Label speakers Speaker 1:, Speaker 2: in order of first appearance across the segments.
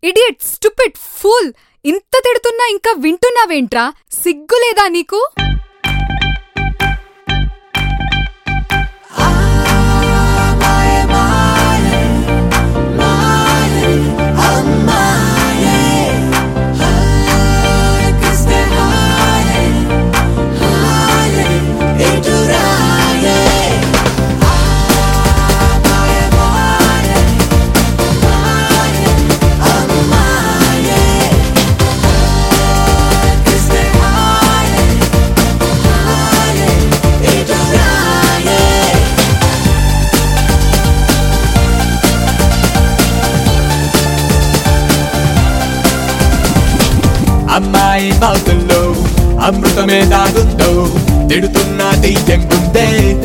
Speaker 1: idiot stupid pool ఇంత తిడుతున్నా ఇంకా వింటున్నావేంట్రా సిగ్గులేదా నీకు
Speaker 2: అమ్మాయి బాగుల్లో అమృతమే దాగుందో తిడుతున్న తీయంగుందే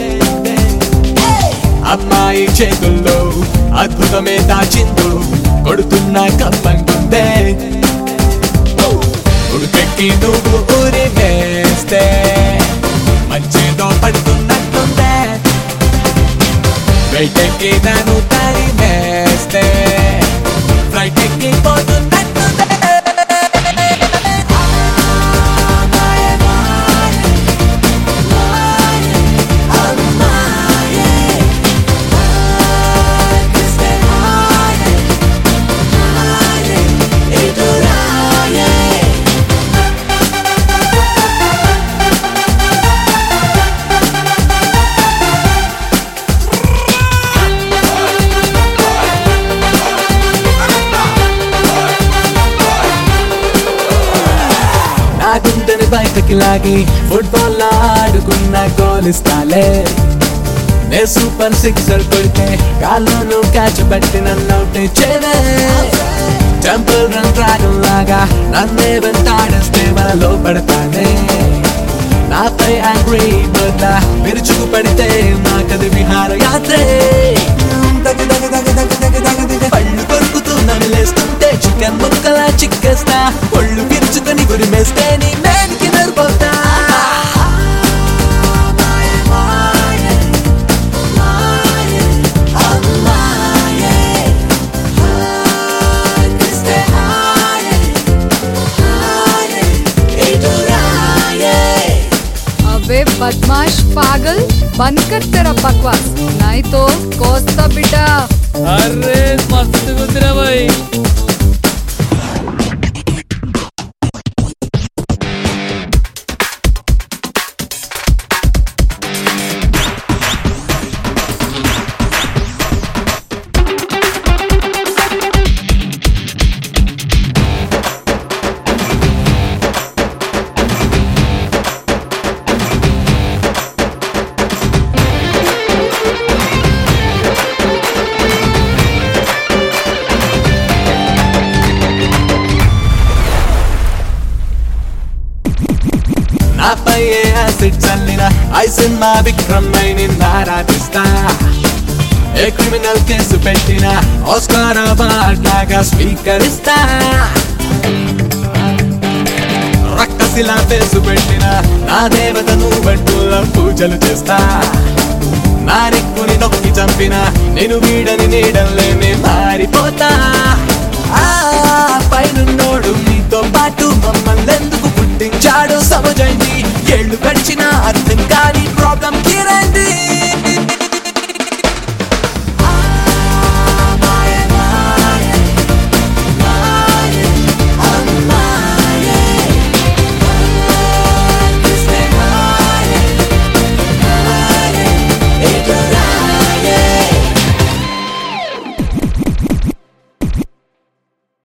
Speaker 2: అమ్మాయి చేతుల్లో అద్భుతమే దాచిందో కొడుతున్న కప్పంగుందే ఉడిపెక్కి నువ్వు ఊరి వేస్తే మంచిదో పడుతున్నట్టుందే బయటకి నన్ను తరిమేస్తే ఫ్లైట్ ఎక్కి పోతున్నట్టుందే నా గుండెని బయటకి లాగి ఫుట్బాల్ ఆడుకున్న గోల్ ఇస్తాలే నే సూపర్ సిక్సర్ కొడితే కాళ్ళను క్యాచ్ పట్టి నన్ను అవుట్ చేయవే టెంపుల్ రన్ డ్రాగన్ లాగా నన్నే వెంటాడేస్తే మనలో పడతానే నాపై యాంగ్రీ బర్డ్ విరుచుకు పడితే నాకది విహార యాత్రే దగ దగ దగ దగ దగ దగ దగ పళ్ళు కొరుకుతూ నమిలేస్తుంటే చికెన్ ముక్కలా చిక్కేస్తా ఒళ్ళు విరుచుకొని గురిమేస్తే నీ మేనికి నరిపోతా
Speaker 1: अबे बदमाश पागल बंद कर तेरा बकवास नहीं तो कोस्ता बेटा
Speaker 3: अरे मस्त गुजरा भाई
Speaker 2: నాపై ఏ యాసిడ్ చల్లిన ఐ సినిమా విక్రమ్ నిన్ను ఆరాధిస్తా ఏ క్రిమినల్ కేసు పెట్టిన ఆస్కార్ అవార్డ్ లాగా స్వీకరిస్తా రక్కసిలా పేసు పెట్టిన నా దేవతను బంటుల పూజలు చేస్తా నా రెక్కుని నొక్కి చంపిన నేను వీడని నీడల్లేనే మారిపోతా